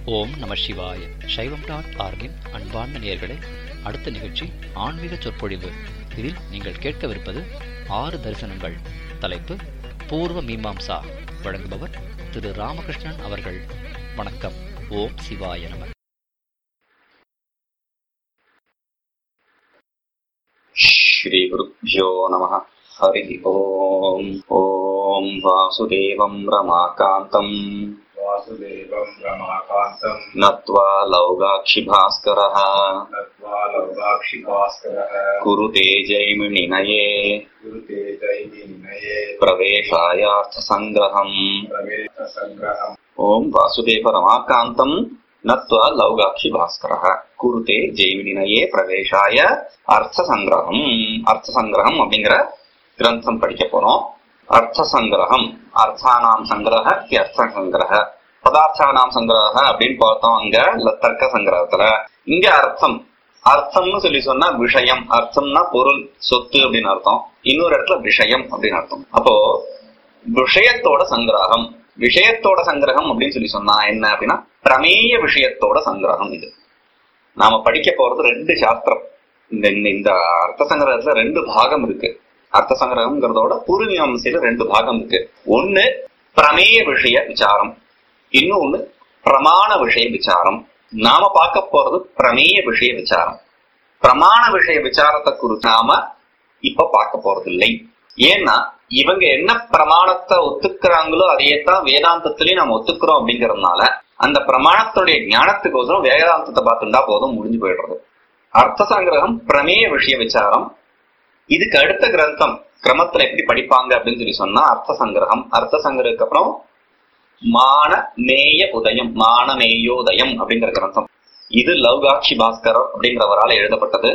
ஓம் நம சிவாய சைவம் டாட் ஆர்கின் அன்பார்ந்த நேயர்களே அடுத்த நிகழ்ச்சி ஆன்மீக சொற்பொழிவு இதில் நீங்கள் கேட்கவிருப்பது ஆறு தரிசனங்கள் தலைப்பு பூர்வ மீமாம்சா வழங்குபவர் திரு ராமகிருஷ்ணன் அவர்கள் வணக்கம் ஓம் சிவாய நம श्रीगुरुभ्यो नमः हरिः ओम् ॐ वासुदेवम् रमाकान्तम् वासुदेवं रमाकान्तं नत्वा लौगाक्षिभास्करः नत्वा लौलाक्षिभास्करः कुरुते जैमिनिनये गुरुते दैनिनये प्रवेशायार्थसङ्ग्रहम् प्रवेशसङ्ग्रहम् ॐ वासुदेव रमाकान्तम् नत्वा लौगाक्षिभास्करः कुरुते ஜெய்வினினையே பிரவேசாய அர்த்த சங்கிரகம் அர்த்த சங்கிரகம் அப்படிங்கிற கிரந்தம் படிக்க போறோம் அர்த்த சங்கிரகம் அர்த்தானாம் சங்கிரக அர்த்த சங்கிரக பதார்த்தானாம் சங்கிரக அப்படின்னு பார்த்தோம் அங்க ல- தர்க்க சங்கிரகத்துல இங்க அர்த்தம் அர்த்தம்னு சொல்லி சொன்னா விஷயம் அர்த்தம்னா பொருள் சொத்து அப்படின்னு அர்த்தம் இன்னொரு இடத்துல விஷயம் அப்படின்னு அர்த்தம் அப்போ விஷயத்தோட சங்கிரகம் விஷயத்தோட சங்கிரகம் அப்படின்னு சொல்லி சொன்னா என்ன அப்படின்னா பிரமேய விஷயத்தோட சங்கிரகம் இது நாம படிக்க போறது ரெண்டு சாஸ்திரம் இந்த இந்த- இந்த அர்த்த சங்கிரகத்துல ரெண்டு பாகம் இருக்கு அர்த்த சங்கிரகம்ங்கிறதோட பூர்வீமாம்சையில ரெண்டு பாகம் இருக்கு ஒண்ணு பிரமேய விஷய விசாரம் இன்னொன்னு பிரமாண விஷய விசாரம் நாம பார்க்க போறது பிரமேய விஷய விசாரம் பிரமாண விஷய விசாரத்தை குறித்து நாம இப்ப பார்க்க போறது இல்லை ஏன்னா இவங்க என்ன பிரமாணத்தை ஒத்துக்கிறாங்களோ அதையே தான் வேதாந்தத்திலயும் நம்ம ஒத்துக்கிறோம் அப்படிங்கறதுனால அந்த பிரமாணத்துடைய ஞானத்துக்கோசரம் வேதாந்தத்தை பார்த்துட்டா போதும் முடிஞ்சு போயிடுறது அர்த்த சங்கிரகம் பிரமேய விஷய விசாரம் இதுக்கு அடுத்த கிரந்தம் கிரமத்துல எப்படி படிப்பாங்க அப்படின்னு சொல்லி சொன்னா அர்த்த சங்கிரகம் அர்த்த சங்கிரகத்துக்கு அப்புறம் மான மேய உதயம் மான மேயோதயம் அப்படிங்கிற கிரந்தம் இது லவ்காட்சி பாஸ்கர் அப்படிங்கிறவரால் எழுதப்பட்டது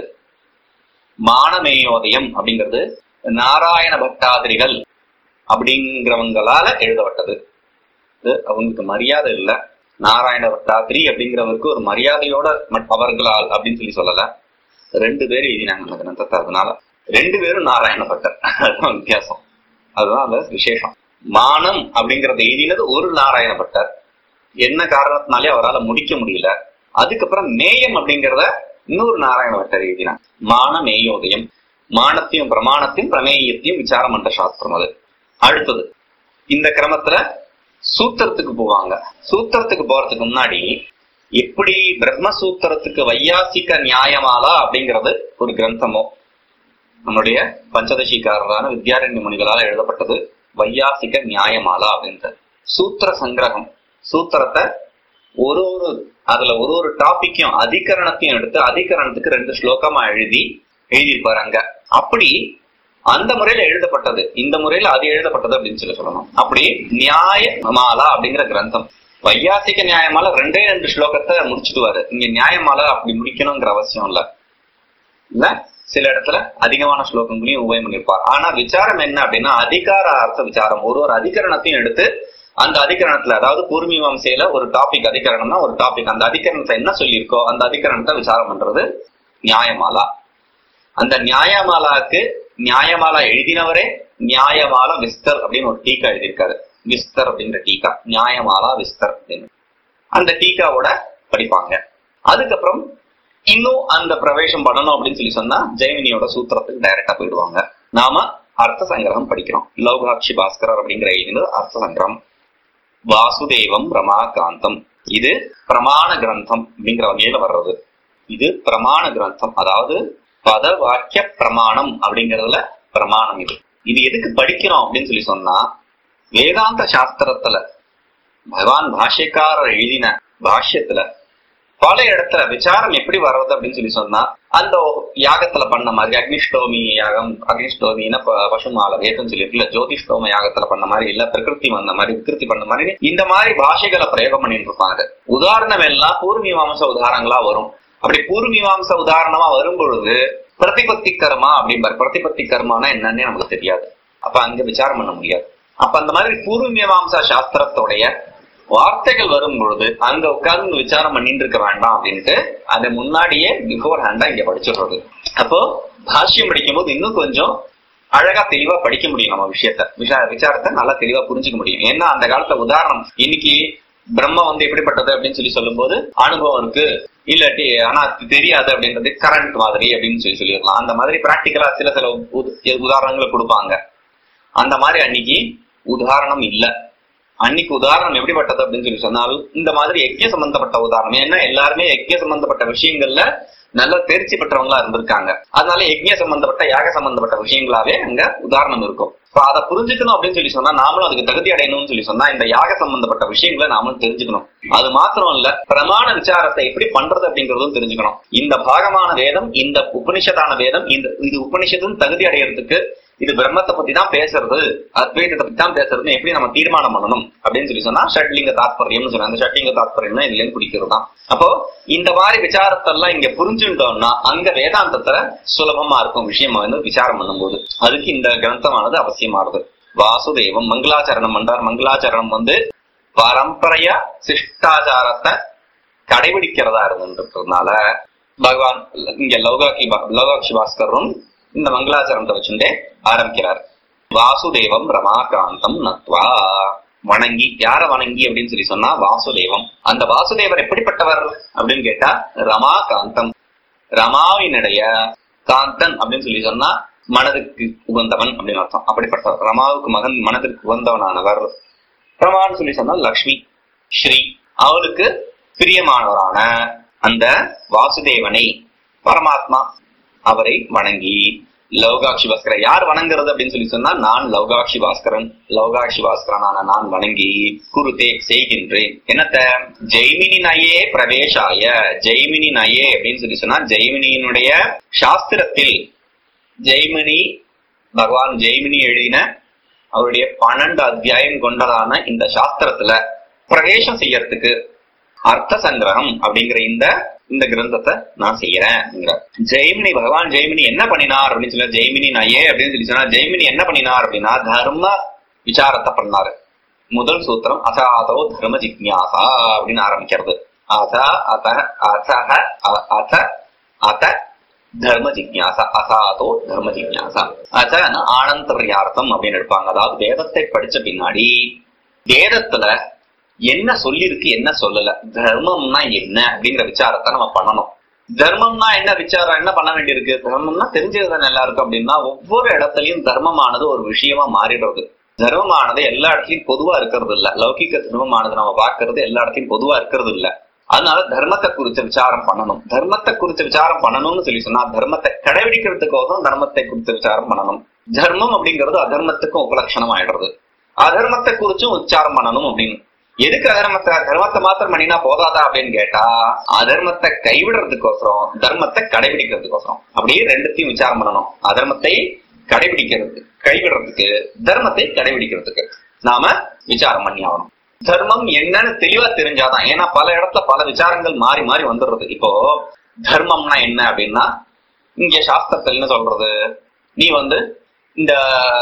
மானமேயோதயம் அப்படிங்கிறது நாராயண பட்டாதிரிகள் அப்படிங்கிறவங்களால எழுதப்பட்டது இது அவங்களுக்கு மரியாதை இல்ல நாராயண பட்டாதிரி அப்படிங்கிறவருக்கு ஒரு மரியாதையோட மட்- அவர்களால் அப்படின்னு சொல்லி சொல்லல ரெண்டு பேர் எழுதினாங்க அந்த கிரந்தத்தை அதனால ரெண்டு பேரும் நாராயண பட்டர் அதுதான் வித்தியாசம் அதுதான் அந்த விசேஷம் மானம் அப்படிங்கறத எழுதினது ஒரு நாராயண பட்டர் என்ன காரணத்தினாலே அவரால் முடிக்க முடியல அதுக்கப்புறம் மேயம் அப்படிங்கறத இன்னொரு நாராயண பட்டர் எழுதினார் மான மேயோதயம் மானத்தையும் பிரமாணத்தையும் பிரமேயத்தையும் விசாரம் பண்ற சாஸ்திரம் அது அடுத்தது இந்த கிரமத்துல சூத்திரத்துக்கு போவாங்க சூத்திரத்துக்கு போறதுக்கு முன்னாடி எப்படி பிரம்மசூத்திரத்துக்கு வையாசிக நியாயமாலா அப்படிங்கிறது ஒரு கிரந்தமோ நம்முடைய பஞ்சதசிக்காரரான வித்யாரண்ய முனிகளால் எழுதப்பட்டது வையாசிக நியாயமாலா அப்படின்றது சூத்திர சங்கிரகம் சூத்திரத்தை ஒரு ஒரு அதுல ஒரு ஒரு டாபிக்கையும் அதிகரணத்தையும் எடுத்து அதிகரணத்துக்கு ரெண்டு ஸ்லோகமா எழுதி எழுதியிருப்பாரு அங்க அப்படி அந்த முறையில எழுதப்பட்டது இந்த முறையில அது எழுதப்பட்டது அப்படின்னு சொல்லி சொல்லணும் அப்படி நியாய மாலா அப்படிங்கிற கிரந்தம் வையாசிக நியாயமாலா ரெண்டே ரெண்டு ஸ்லோகத்தை முடிச்சுடுவாரு இங்க நியாயமாலா அப்படி முடிக்கணுங்கிற அவசியம் இல்ல இல்ல சில இடத்துல அதிகமான ஸ்லோகங்களையும் உபயம் பண்ணிருப்பார் ஆனா விசாரம் என்ன அப்படின்னா அதிகார அர்த்த விசாரம் ஒரு ஒரு அதிகரணத்தையும் எடுத்து அந்த அதிகரணத்துல அதாவது பூர்வீமாம்சையில ஒரு டாபிக் அதிகரணம்னா ஒரு டாபிக் அந்த அதிகரணத்துல என்ன சொல்லியிருக்கோ அந்த அதிகரணத்தை விசாரம் பண்றது நியாயமாலா அந்த நியாயமாலாக்கு நியாயமாலா எழுதினவரே நியாயமாலா விஸ்தர் அப்படின்னு ஒரு டீக்கா எழுதியிருக்காரு விஸ்தர் அப்படின்ற டீக்கா நியாயமாலா விஸ்தர் அப்படின்னு அந்த டீக்காவோட படிப்பாங்க அதுக்கப்புறம் இன்னும் அந்த பிரவேசம் பண்ணணும் அப்படின்னு சொல்லி சொன்னா ஜெயமினியோட சூத்திரத்துக்கு டைரக்டா போயிடுவாங்க நாம அர்த்த சங்கிரகம் படிக்கிறோம் லௌகாட்சி பாஸ்கரர் அப்படிங்கிற எழுதினது அர்த்த சங்கிரகம் வாசுதேவம் ரமாகாந்தம் இது பிரமாண கிரந்தம் அப்படிங்கிற வகையில வர்றது இது பிரமாண கிரந்தம் அதாவது பத வாக்கிய பிரமாணம் அப்படிங்கறதுல பிரமாணம் இது இது எதுக்கு படிக்கிறோம் அப்படின்னு சொல்லி சொன்னா வேதாந்த சாஸ்திரத்துல பகவான் பாஷ்யக்காரர் எழுதின பாஷ்யத்துல பல இடத்துல விசாரம் எப்படி வர்றது அப்படின்னு சொல்லி சொன்னா அந்த யாகத்துல பண்ண மாதிரி அக்னிஷ்டோமி யாகம் அக்னிஷ்டோமின்னா ப- பசுமால வேதம் சொல்லியிருக்குல்ல ஜோதிஷ்டோம யாகத்துல பண்ண மாதிரி இல்ல பிரகிருதி வந்த மாதிரி விகிருதி பண்ண மாதிரி இந்த மாதிரி பாஷைகளை பிரயோகம் பண்ணிட்டு இருப்பாங்க உதாரணம் எல்லாம் பூர்வீமாம்ச உதாரணங்களா வரும் அப்படி பூர்வீமாம்ச உதாரணமா வரும் பொழுது பிரதிபத்தி கர்மா அப்படிம்பார் பிரதிபத்தி கர்மானா என்னன்னே நமக்கு தெரியாது அப்ப அங்க விசாரம் பண்ண முடியாது அப்ப அந்த மாதிரி பூர்வீமாம்சா சாஸ்திரத்தோடைய வார்த்தைகள் வரும் பொழுது அங்க உட்கார்ந்து விசாரம் பண்ணிட்டு இருக்க வேண்டாம் அப்படின்ட்டு அதை முன்னாடியே பிஃபோர் ஹேண்டா இங்க படிச்சிடுறது அப்போ பாஷ்யம் படிக்கும் போது இன்னும் கொஞ்சம் அழகா தெளிவா படிக்க முடியும் நம்ம விஷயத்த விஷா விசாரத்தை நல்லா தெளிவா புரிஞ்சுக்க முடியும் ஏன்னா அந்த காலத்துல உதாரணம் இன்னைக்கு பிரம்ம வந்து எப்படிப்பட்டது அப்படின்னு சொல்லி சொல்லும்போது அனுபவம் இருக்கு இல்லாட்டி ஆனா அது தெரியாது அப்படின்றது கரண்ட் மாதிரி அப்படின்னு சொல்லி சொல்லிடலாம் அந்த மாதிரி பிராக்டிக்கலா சில சில உத- உதாரணங்களை கொடுப்பாங்க அந்த மாதிரி அன்னைக்கு உதாரணம் இல்ல அன்னைக்கு உதாரணம் எப்படிப்பட்டது அப்படின்னு சொல்லி சொன்னால் இந்த மாதிரி யஜ்ய சம்பந்தப்பட்ட உதாரணம் ஏன்னா எல்லாருமே யஜ்ய சம்பந்தப்பட்ட விஷயங்கள்ல நல்ல தேர்ச்சி பெற்றவங்களா இருந்திருக்காங்க அதனால யஜ்ய சம்பந்தப்பட்ட யாக சம்பந்தப்பட்ட விஷயங்களாவே அங்க உதாரணம் இருக்கும் இப்ப அதை புரிஞ்சுக்கணும் அப்படின்னு சொல்லி சொன்னா நாமளும் அதுக்கு தகுதி அடையணும்னு சொல்லி சொன்னா இந்த யாக சம்பந்தப்பட்ட விஷயங்களை நாமளும் தெரிஞ்சுக்கணும் அது மாத்திரம் இல்ல பிரமாண விசாரத்தை எப்படி பண்றது அப்படிங்கறதும் தெரிஞ்சுக்கணும் இந்த பாகமான வேதம் இந்த உபனிஷத்தான வேதம் இந்த இது உபனிஷத்துன்னு தகுதி அடையறதுக்கு இது பிரம்மத்தை பத்தி தான் பேசுறது அத்வைதத்தை பத்தி தான் பேசுறதுன்னு எப்படி நம்ம தீர்மானம் பண்ணணும் அப்படின்னு சொல்லி சொன்னா ஷட்லிங்க தாத்பரியம்னு சொன்னா அந்த ஷட்லிங்க தாத்பரியம்னா இதுல இருந்து பிடிக்கிறது தான் அப்போ இந்த மாதிரி விசாரத்தெல்லாம் இங்க புரிஞ்சுட்டோம்னா அங்க வேதாந்தத்துல சுலபமா இருக்கும் விஷயம் வந்து விசாரம் பண்ணும்போது அதுக்கு இந்த கிரந்தமானது அவசியமானது வாசுதேவம் மங்களாச்சரணம் பண்றார் மங்களாச்சரணம் வந்து பரம்பரையா சிஷ்டாச்சாரத்தை கடைபிடிக்கிறதா இருந்துன்றதுனால பகவான் இங்க லௌகாக்கி பா- லௌகாட்சி பாஸ்கரும் இந்த மங்களாச்சரணத்தை வச்சுட்டே ஆரம்பிக்கிறார் வாசுதேவம் ரமாகாந்தம் நத்வா வணங்கி யார வணங்கி அப்படின்னு சொல்லி சொன்னா வாசுதேவம் அந்த வாசுதேவர் எப்படிப்பட்டவர் அப்படின்னு கேட்டா ரமாகாந்தம் ரமாவினுடைய காந்தன் அப்படின்னு சொல்லி சொன்னா மனதுக்கு உகந்தவன் அப்படின்னு அர்த்தம் அப்படிப்பட்டவர் ரமாவுக்கு மகன் மனதிற்கு உகந்தவனானவர் ரமான்னு சொல்லி சொன்னா லக்ஷ்மி ஸ்ரீ அவளுக்கு பிரியமானவரான அந்த வாசுதேவனை பரமாத்மா அவரை வணங்கி லௌகாட்சி பாஸ்கரன் யார் வணங்குறது அப்படின்னு சொல்லி சொன்னா நான் லௌகாட்சி பாஸ்கரன் லௌகாட்சி பாஸ்கரனான நான் வணங்கி குருதே செய்கின்றேன் என்னத்த ஜெய்மினி நயே பிரவேசாய ஜெய்மினி நயே அப்படின்னு சொல்லி சொன்னா ஜெய்மினியினுடைய சாஸ்திரத்தில் ஜெய்மினி பகவான் ஜெய்மினி எழுதின அவருடைய பன்னெண்டு அத்தியாயம் கொண்டதான இந்த சாஸ்திரத்துல பிரவேசம் செய்யறதுக்கு அர்த்த சங்கிரகம் அப்படிங்கிற இந்த இந்த கிரந்தத்தை நான் செய்யறேன் அப்படிங்கிற ஜெய்மினி பகவான் ஜெய்மினி என்ன பண்ணினார் அப்படின்னு சொல்லி ஜெய்மினி நயே அப்படின்னு சொல்லி சொன்னா ஜெய்மினி என்ன பண்ணினார் அப்படின்னா தர்ம விசாரத்தை பண்ணாரு முதல் சூத்திரம் அசாதோ தர்ம ஜிக்ஞாசா அப்படின்னு ஆரம்பிக்கிறது அத அத அசக அ- அத அத தர்ம ஜிக்ஞாசா அசாதோ தர்ம ஜிக்ஞாசா அச்ச ஆனந்தர்யார்த்தம் அப்படின்னு எடுப்பாங்க அதாவது வேதத்தை படிச்ச பின்னாடி வேதத்துல என்ன சொல்லிருக்கு என்ன சொல்லல தர்மம்னா என்ன அப்படிங்கிற விசாரத்தை நம்ம பண்ணணும் தர்மம்னா என்ன விசாரம் என்ன பண்ண வேண்டியிருக்கு தர்மம்னா தெரிஞ்சது எல்லாருக்கும் அப்படின்னா ஒவ்வொரு இடத்துலயும் தர்மமானது ஒரு விஷயமா மாறிடுறது தர்மமானது எல்லா இடத்துலயும் பொதுவா இருக்கிறது இல்ல லௌகிக தர்மமானது நம்ம பார்க்கிறது எல்லா இடத்துலயும் பொதுவா இருக்கிறது இல்ல அதனால தர்மத்தை குறிச்ச விசாரம் பண்ணணும் தர்மத்தை குறிச்ச விசாரம் பண்ணணும்னு சொல்லி சொன்னா தர்மத்தை கடைபிடிக்கிறதுக்கோசம் தர்மத்தை குறிச்ச விசாரம் பண்ணணும் தர்மம் அப்படிங்கிறது அதர்மத்துக்கும் உபலட்சணம் ஆயிடுறது அதர்மத்தை குறிச்சும் உச்சாரம் பண்ணணும் அப்படின்னு எதுக்கு அதர்மத்தை தர்மத்தை மாத்திரம் பண்ணினா போதாதா அப்படின்னு கேட்டா அதர்மத்தை கைவிடுறதுக்கோசரம் தர்மத்தை கடைபிடிக்கிறதுக்கோசரம் அப்படியே ரெண்டுத்தையும் விசாரம் பண்ணணும் அதர்மத்தை கடைபிடிக்கிறது கைவிடுறதுக்கு தர்மத்தை கடைபிடிக்கிறதுக்கு நாம விசாரம் பண்ணி ஆகணும் தர்மம் என்னன்னு தெளிவா தெரிஞ்சாதான் ஏன்னா பல இடத்துல பல விசாரங்கள் மாறி மாறி வந்துடுறது இப்போ தர்மம்னா என்ன அப்படின்னா இங்க சாஸ்திரத்துல என்ன சொல்றது நீ வந்து இந்த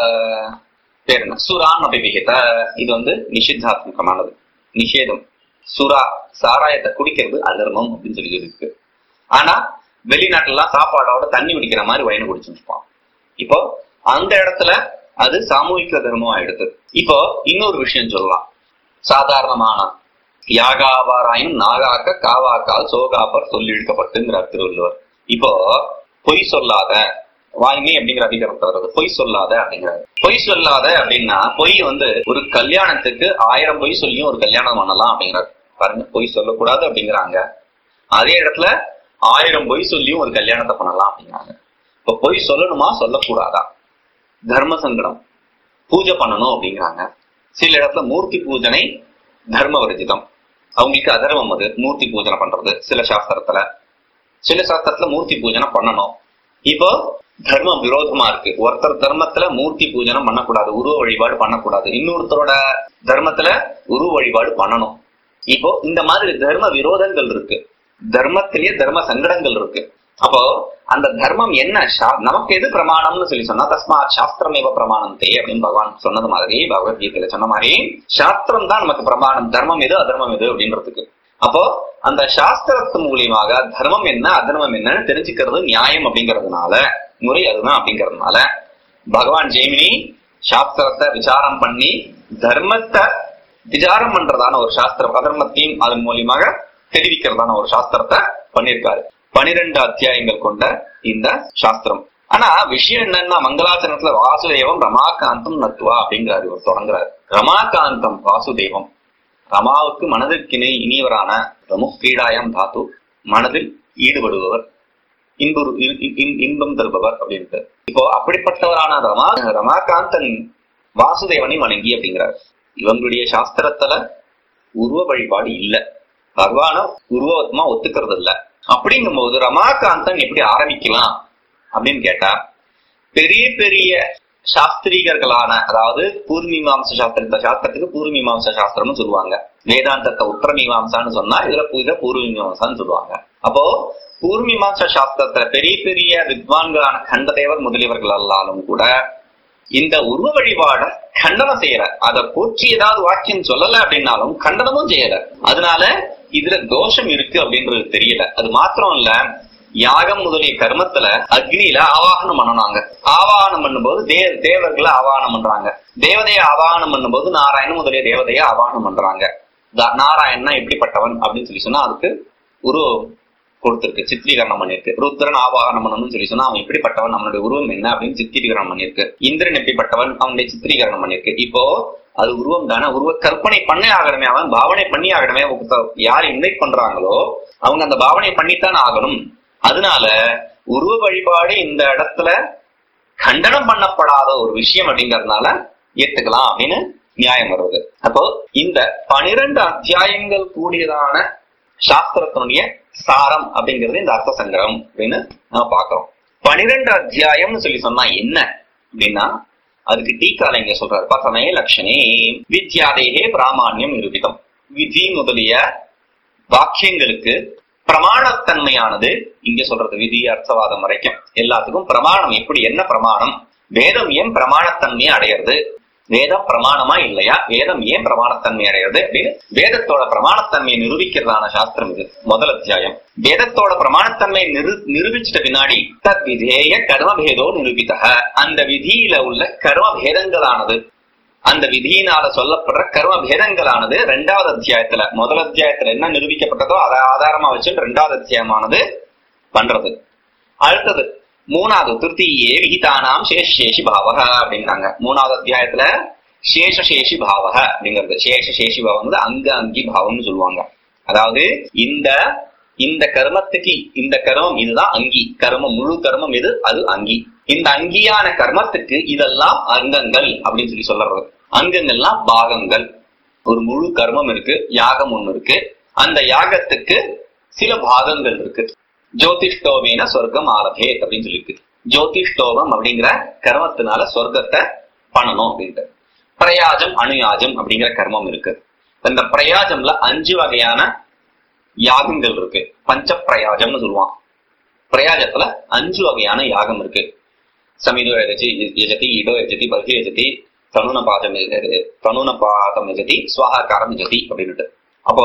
பேர் என்ன சுரான் அபிவிகித இது வந்து நிஷித்தாத்மகமானது நிஷேதம் சுறா சாராயத்தை குடிக்கிறது அதர்மம் அப்படின்னு சொல்லி இருக்கு ஆனா வெளிநாட்டுல எல்லாம் சாப்பாடோட தண்ணி குடிக்கிற மாதிரி வயனு குடிச்சுட்டு இருப்பான் இப்போ அந்த இடத்துல அது சாமூகிக தர்மம் ஆயிடுது இப்போ இன்னொரு விஷயம் சொல்லலாம் சாதாரணமான யாகாவாராயும் நாகாக்க காவாக்கால் சோகாப்பர் சொல்லி இழுக்கப்பட்டுங்கிறார் திருவள்ளுவர் இப்போ பொய் சொல்லாத வாய்மை அப்படிங்கிற அதிகாரத்தை வருது பொய் சொல்லாத அப்படிங்கிறாரு பொய் சொல்லாத அப்படின்னா பொய் வந்து ஒரு கல்யாணத்துக்கு ஆயிரம் பொய் சொல்லியும் ஒரு கல்யாணம் பண்ணலாம் அப்படிங்கிறாரு பாருங்க பொய் சொல்லக்கூடாது அப்படிங்கிறாங்க அதே இடத்துல ஆயிரம் பொய் சொல்லியும் ஒரு கல்யாணத்தை பண்ணலாம் அப்படிங்கிறாங்க இப்ப பொய் சொல்லணுமா சொல்லக்கூடாதா தர்ம சங்கடம் பூஜை பண்ணணும் அப்படிங்கிறாங்க சில இடத்துல மூர்த்தி பூஜனை தர்ம வர்ஜிதம் அவங்களுக்கு அதர்மம் அது மூர்த்தி பூஜனை பண்றது சில சாஸ்திரத்துல சில சாஸ்திரத்துல மூர்த்தி பூஜனை பண்ணணும் இப்போ தர்மம் விரோதமா இருக்கு ஒருத்தர் தர்மத்துல மூர்த்தி பூஜனம் பண்ணக்கூடாது உருவ வழிபாடு பண்ணக்கூடாது இன்னொருத்தரோட தர்மத்துல உருவ வழிபாடு பண்ணணும் இப்போ இந்த மாதிரி தர்ம விரோதங்கள் இருக்கு தர்மத்திலேயே தர்ம சங்கடங்கள் இருக்கு அப்போ அந்த தர்மம் என்ன சா- நமக்கு எது பிரமாணம்னு சொல்லி சொன்னா தஸ்மாத் சாஸ்திரமேவ பிரமாணந்தே அப்படின்னு பகவான் சொன்னது மாதிரி பகவத்கீதையில சொன்ன மாதிரி சாஸ்திரம் தான் நமக்கு பிரமாணம் தர்மம் எது அதர்மம் எது அப்படின்றதுக்கு அப்போ அந்த சாஸ்திரத்து மூலியமாக தர்மம் என்ன அதர்மம் என்னன்னு தெரிஞ்சுக்கிறது நியாயம் அப்படிங்கறதுனால முறை அதுதான் அப்படிங்கறதுனால பகவான் ஜெய்மினி சாஸ்திரத்தை விசாரம் பண்ணி தர்மத்தை விசாரம் பண்றதான ஒரு சாஸ்திரம் அதர்மத்தையும் அதன் மூலியமாக தெரிவிக்கிறதான ஒரு சாஸ்திரத்தை பண்ணியிருக்காரு பனிரெண்டு அத்தியாயங்கள் கொண்ட இந்த சாஸ்திரம் ஆனா விஷயம் என்னன்னா மங்களாச்சரணத்துல வாசுதேவம் ரமாகாந்தம் நத்துவா அப்படிங்கிறாரு இவர் தொடங்குறாரு ரமாகாந்தம் வாசுதேவம் ரமாவுக்கு மனதிற்கிணை இனியவரான ரமுக்ரீடாயம் தாத்து மனதில் ஈடுபடுபவர் இன்புறு இன்- இன்- இன்பம் தருபவர் அப்படின்ட்டு இப்போ அப்படிப்பட்டவரான ரமா ரமாகாந்தன் வாசுதேவனை வணங்கி அப்படிங்கிறார் இவங்களுடைய சாஸ்திரத்துல உருவ வழிபாடு இல்ல பகவான உருவமா ஒத்துக்கிறது இல்ல அப்படிங்கும்போது ரமாகாந்தன் எப்படி ஆரம்பிக்கலாம் அப்படின்னு கேட்டா பெரிய பெரிய சாஸ்திரிகர்களான அதாவது பூர்வீமாம்ச சாஸ்திரம் இந்த சாஸ்திரத்துக்கு பூர்வீமாம்ச சாஸ்திரம்னு சொல்லுவாங்க வேதாந்தத்தை உத்தர மீமாம்சான்னு சொன்னா இதுல இத பூர்வீமாம்சான்னு சொல்லுவாங்க அப்போ பூர்வீமாம்ச சாஸ்திரத்துல பெரிய பெரிய வித்வான்களான கண்டதேவர் முதலியவர்கள் எல்லாலும் கூட இந்த உருவ வழிபாட கண்டனம் செய்யல அத போற்றி ஏதாவது வாக்கியம் சொல்லல அப்படின்னாலும் கண்டனமும் செய்யல அதனால இதுல தோஷம் இருக்கு அப்படின்றது தெரியல அது மாத்திரம் இல்ல யாகம் முதலிய கர்மத்துல அக்னியில ஆவாகனம் பண்ணனாங்க ஆவாகனம் பண்ணும்போது தே தேவர்களை ஆவாகனம் பண்றாங்க தேவதையை ஆவாகனம் பண்ணும்போது நாராயணன் முதலிய தேவதையை ஆவாகனம் பண்றாங்க த- நாராயணனா எப்படிப்பட்டவன் அப்படின்னு சொல்லி சொன்னா அதுக்கு ஒரு கொடுத்திருக்கு சித்திரீகரணம் பண்ணிருக்கு ருத்ரன் ஆவாகனம் பண்ணணும்னு சொல்லி சொன்னா அவன் எப்படிப்பட்டவன் அவனுடைய உருவம் என்ன அப்படின்னு சித்திரீகரணம் பண்ணிருக்கு இந்திரன் எப்படிப்பட்டவன் அவனுடைய சித்திரீகரணம் பண்ணிருக்கு இப்போ அது உருவம் தானே உருவ கற்பனை பண்ணே ஆகணுமே அவன் பாவனை பண்ணி ஆகணுமே ஒருத்த- யார் இன்வைட் பண்றாங்களோ அவங்க அந்த பாவனை பண்ணித்தான் ஆகணும் அதனால உருவ வழிபாடு இந்த இடத்துல கண்டனம் பண்ணப்படாத ஒரு விஷயம் அப்படிங்கறதுனால ஏத்துக்கலாம் அப்படின்னு நியாயம் வருது அப்போ இந்த பனிரெண்டு அத்தியாயங்கள் கூடியதான சாஸ்திரத்தினுடைய சாரம் அப்படிங்கிறது இந்த அர்த்த சங்கரம் அப்படின்னு நம்ம பாக்குறோம் பனிரெண்டு அத்தியாயம்னு சொல்லி சொன்னா என்ன அப்படின்னா அதுக்கு டீக்கால இங்க சொல்றாரு பசமே லட்சணே வித்யாதேகே பிராமான்யம் நிரூபிதம் விதி முதலிய வாக்கியங்களுக்கு பிரமாணத்தன்மையானது இங்க சொல்றது விதி அர்த்தவாதம் வரைக்கும் எல்லாத்துக்கும் பிரமாணம் எப்படி என்ன பிரமாணம் வேதம் ஏன் பிரமாணத்தன்மையை அடையிறது வேதம் பிரமாணமா இல்லையா வேதம் ஏன் பிரமாணத்தன்மை அடையிறது அப்படின்னு வேதத்தோட பிரமாணத்தன்மையை நிரூபிக்கிறதான சாஸ்திரம் இது முதல் அத்தியாயம் வேதத்தோட பிரமாணத்தன்மையை நிரு நிரூபிச்சிட்ட பின்னாடி தத் விதேய கர்மபேதோ நிரூபித்தக அந்த விதியில உள்ள கர்ம பேதங்களானது அந்த விதியினால சொல்லப்படுற கர்ம பேதங்களானது ரெண்டாவது அத்தியாயத்துல முதல் அத்தியாயத்துல என்ன நிரூபிக்கப்பட்டதோ அதை ஆதாரமா வச்சு ரெண்டாவது அத்தியாயமானது பண்றது அடுத்தது மூணாவது திருத்தீயே விகிதானாம் சேஷேஷி பாவக அப்படிங்கிறாங்க மூணாவது அத்தியாயத்துல சேஷசேஷி பாவக அப்படிங்கிறது சேஷசேஷி பாவம் வந்து அங்க அங்கி பாவம்னு சொல்லுவாங்க அதாவது இந்த இந்த கர்மத்துக்கு இந்த கர்மம் இதுதான் அங்கி கர்மம் முழு கர்மம் எது அது அங்கி இந்த அங்கியான கர்மத்துக்கு இதெல்லாம் அங்கங்கள் அப்படின்னு சொல்லி சொல்றது அங்கங்கள்லாம் பாகங்கள் ஒரு முழு கர்மம் இருக்கு யாகம் ஒண்ணு இருக்கு அந்த யாகத்துக்கு சில பாகங்கள் இருக்கு ஜோதிஷ்டோமேன சொர்க்கம் ஆரபேத் அப்படின்னு சொல்லியிருக்கு ஜோதிஷ்டோமம் அப்படிங்கிற கர்மத்தினால சொர்க்கத்தை பண்ணணும் அப்படின்ட்டு பிரயாஜம் அணுயாஜம் அப்படிங்கிற கர்மம் இருக்கு இந்த பிரயாஜம்ல அஞ்சு வகையான யாகங்கள் இருக்கு பஞ்ச பிரயாஜம்னு சொல்லுவான் பிரயாஜத்துல அஞ்சு வகையான யாகம் இருக்கு சமிதோ எஜதி எஜதி இடோ எஜதி பகி எஜதி தனுனபாதம் எ- தனுனபாதம் எஜதி சுவாகாரம் எஜதி அப்படின்னுட்டு அப்போ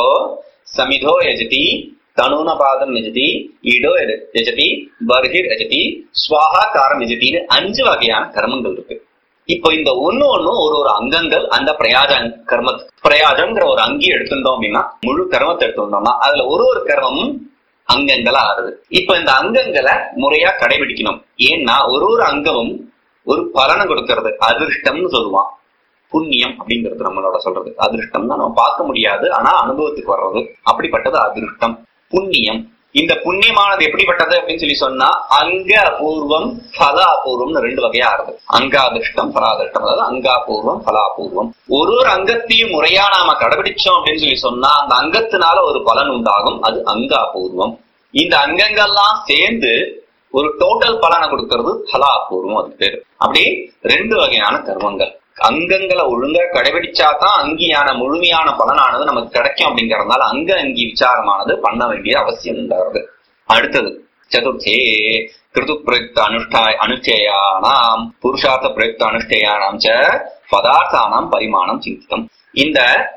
சமிதோ எஜதி தனுனபாதம் எஜதி இடோ எ- எஜதி பர்ஹிர் எஜதி சுவாகாரம் எஜதின்னு அஞ்சு வகையான கர்மங்கள் இருக்கு இப்போ இந்த ஒண்ணு ஒண்ணும் ஒரு ஒரு அங்கங்கள் அந்த பிரயாஜ கர்ம பிரயாஜம்ங்கிற ஒரு அங்கி எடுத்துட்டோம் அப்படின்னா முழு கர்மத்தை எடுத்துட்டோம்னா அதுல ஒரு ஒரு கர்மமும் அங்கங்களா ஆறுது இப்ப இந்த அங்கங்களை முறையா கடைபிடிக்கணும் ஏன்னா ஒரு ஒரு அங்கமும் ஒரு பலனை கொடுக்கறது அதிர்ஷ்டம்னு சொல்லுவான் புண்ணியம் அப்படிங்கிறது நம்மளோட சொல்றது அதிர்ஷ்டம் தான் நம்ம பார்க்க முடியாது ஆனா அனுபவத்துக்கு வர்றது அப்படிப்பட்டது அதிர்ஷ்டம் புண்ணியம் இந்த புண்ணியமானது எப்படிப்பட்டது அப்படின்னு சொல்லி சொன்னா அங்க அபூர்வம் பல அபூர்வம்னு ரெண்டு வகையா ஆறுது அங்காதிர்ஷ்டம் பலாதிர்ஷ்டம் அதாவது அங்காபூர்வம் பலாபூர்வம் ஒரு ஒரு அங்கத்தையும் முறையா நாம கடைபிடிச்சோம் அப்படின்னு சொல்லி சொன்னா அந்த அங்கத்தினால ஒரு பலன் உண்டாகும் அது அங்காபூர்வம் இந்த அங்கங்கள்லாம் சேர்ந்து ஒரு டோட்டல் பலனை கொடுக்கறது பலாபூர்வம் அது பேரு அப்படி ரெண்டு வகையான கர்மங்கள் அங்கங்களை ஒழுங்கா கடைபிடிச்சா தான் அங்கியான முழுமையான பலனானது நமக்கு கிடைக்கும் அப்படிங்கறதுனால அங்க அங்கி விசாரமானது பண்ண வேண்டிய அவசியம் உண்டாகிறது அடுத்தது சதுர்த்தே கிருது பிரயுக்த அனுஷ்டாய அனுஷ்டேயானாம் புருஷார்த்த பிரயுக்த அனுஷ்டேயானாம் ச பதார்த்தானாம் பரிமாணம் சிந்தித்தம் இந்த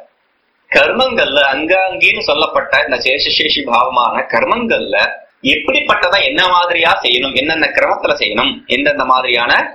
கர்மங்கள்ல அங்காங்கின்னு சொல்லப்பட்ட இந்த சேஷசேஷி பாவமான கர்மங்கள்ல எப்படிப்பட்டதா என்ன மாதிரியா செய்யணும் என்னென்ன கிரமத்துல செய்யணும் எந்தெந்த மாதிரியான